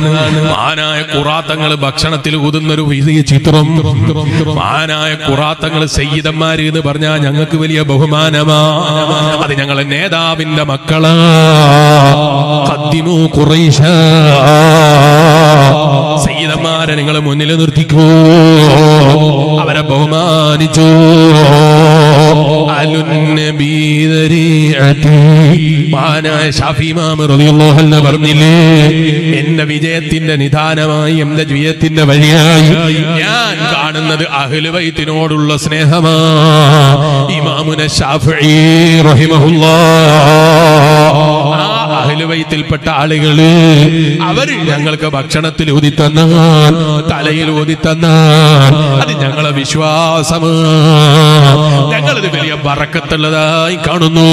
മാനായ കുറാത്തങ്ങൾ ഭക്ഷണത്തിൽ ഊതുന്നൊരു വലിയ ചിത്രം മാനായ കുറാത്തങ്ങൾ സയ്യിദന്മാര് എന്ന് പറഞ്ഞാൽ ഞങ്ങൾക്ക് വലിയ ബഹുമാനമാ അത് ഞങ്ങളെ നേതാവിന്റെ മക്കളാ ഖദ്ദിമു ഖുറൈശ സയ്യിദന്മാരെ നിങ്ങൾ മുന്നിൽ നിർത്തിക്കൂ അവരെ ബഹുമാനിച്ചു മഹാനായ ഷാഫി ഇമാം റളിയല്ലാഹു അൻഹു പറഞ്ഞില്ലേ എന്റെ വിജയത്തിന്റെ നിദാനമായി എന്റെ വിജയത്തിന്റെ വഴിയായി ഞാൻ കാണുന്നത് അഹ്ലുബൈത്തിനോടുള്ള സ്നേഹമാ ഇമാമുന ഷാഫിഈ റഹിമഹുല്ലാഹ് ആ അഹ്ലുബൈത്തിൽപ്പെട്ട ആളുകള് അവര് ഞങ്ങൾക്ക് ഭക്ഷണത്തിൽ ഊതി തന്നാൽ തലയിൽ ഊതി തന്നാൽ അത് ഞങ്ങളെ വിശ്വാസമാണ് ഞങ്ങളത് വലിയ ബറക്കത്തുള്ളതായി കാണുന്നു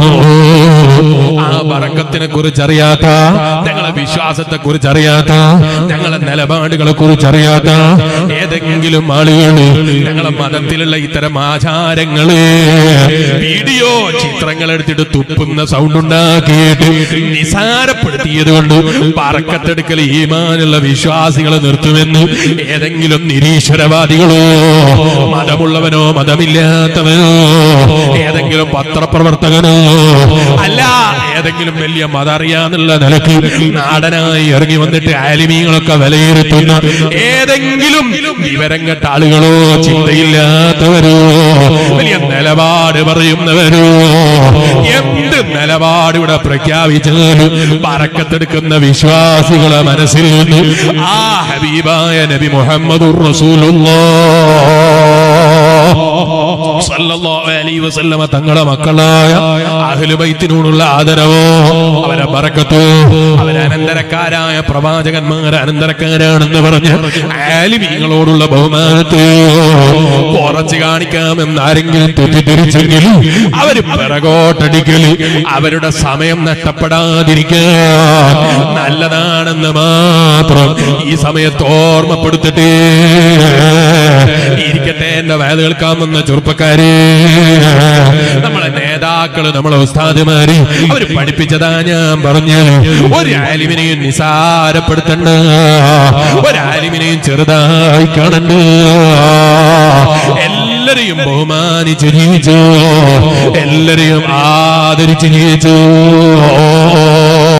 ആ ബറക്കത്തിനെ കുറിച്ച് അറിയാത്ത ഞങ്ങളെ വിശ്വാസത്തെ കുറിച്ച് അറിയാത്ത ഞങ്ങളെ നിലപാടുകളെ കുറിച്ച് അറിയാത്ത ഏതെങ്കിലും ആളുകൾ ഞങ്ങളെ മതത്തിലുള്ള ഇത്തരം ആചാരങ്ങള് വീഡിയോ ചിത്രങ്ങൾ എടുത്തിട്ട് തുപ്പുന്ന സൗണ്ട് ഉണ്ടാക്കിയിട്ട് നിസാരപ്പെടുത്തിയത് കൊണ്ട് പറക്കത്തെടുക്കൽ ഈമാനുള്ള വിശ്വാസികളെ നിർത്തുമെന്ന് ഏതെങ്കിലും നിരീശ്വരവാദികളോ മതമുള്ളവനോ മതമില്ലാത്തവനോ ഏതെങ്കിലും പത്രപ്രവർത്തകനോ അല്ല ഏതെങ്കിലും വലിയ മതറിയാന്നുള്ള നിലക്ക് നാടനായി ഇറങ്ങി വന്നിട്ട് ആലിമീങ്ങളൊക്കെ വിലയിരുത്തുന്ന ഏതെങ്കിലും വിവരം കെട്ട ആളുകളോ ചിന്തയില്ലാത്തവരോ വലിയ നിലപാട് പറയുന്നവരോ എന്ത് നിലപാട് ഇവിടെ പ്രഖ്യാപിച്ചാലും പറക്കത്തെടുക്കുന്ന വിശ്വാസികളെ മനസ്സിൽ നിന്ന് ആ ഹബീബായ നബി മുഹമ്മദ് വസല്ലമ തങ്ങളെ മക്കളായ അഹ്ലുബൈത്തിനോടുള്ള ആദരവോ അവരെ ബറക്കത്തോ അവരെ അനന്തരക്കാരായ പ്രവാചകന്മാർ അനന്തരക്കാരാണെന്ന് പറഞ്ഞ് ആലിമീങ്ങളോടുള്ള ബഹുമാനത്തെ കുറച്ച് കാണിക്കാമെന്ന് ആരെങ്കിലും തെറ്റിദ്ധരിച്ചെങ്കിൽ അവര് പിറകോട്ടടിക്കല് അവരുടെ സമയം നഷ്ടപ്പെടാതിരിക്കാൻ നല്ലതാണെന്ന് മാത്രം ഈ സമയത്ത് ഓർമ്മപ്പെടുത്തട്ടെ ഇരിക്കട്ടെ എന്റെ വേദ കേൾക്കാൻ വന്ന ചെറുപ്പക്കാരെ നമ്മളെ നേതാക്കള് നമ്മളെ ഉസ്താദുമാര് അവര് പഠിപ്പിച്ചതാ ഞാൻ പറഞ്ഞു ഒരു ആലിമിനെയും നിസാരപ്പെടുത്തണ്ട ഒരു ആലിമിനെയും ചെറുതായി കാണണ്ട എല്ലാരെയും ബഹുമാനിച്ച് ജീവിച്ചു എല്ലാരെയും ആദരിച്ച് ജീവിച്ചു